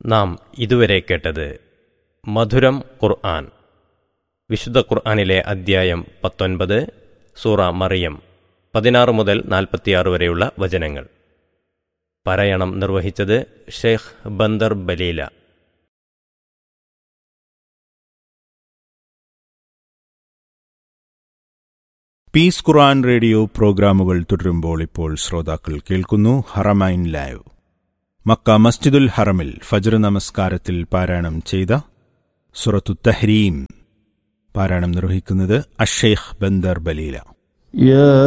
നാം ഇതുവരെ കേട്ടത് മധുരം ഖുർആൻ വിശുദ്ധ ഖുർആനിലെ അദ്ധ്യായം പത്തൊൻപത് സൂറ മറിയം പതിനാറ് മുതൽ നാൽപ്പത്തിയാറ് വരെയുള്ള വചനങ്ങൾ പാരായണം നിർവഹിച്ചത് Sheikh Bandar Baleela Peace Quran Radio പ്രോഗ്രാമുകൾ തുടരുമ്പോൾ ഇപ്പോൾ ശ്രോതാക്കൾ കേൾക്കുന്നു ഹറമൈൻ ലൈവ് മക്ക മസ്ജിദുൽ ഹറമിൽ ഫജ്ർ നമസ്കാരത്തിൽ പാരായണം ചെയ്ത സുറത്തു തഹ്രീം പാരായണം നിർവഹിക്കുന്നത് അഷേഖ് ബന്ദർ ബലീല يا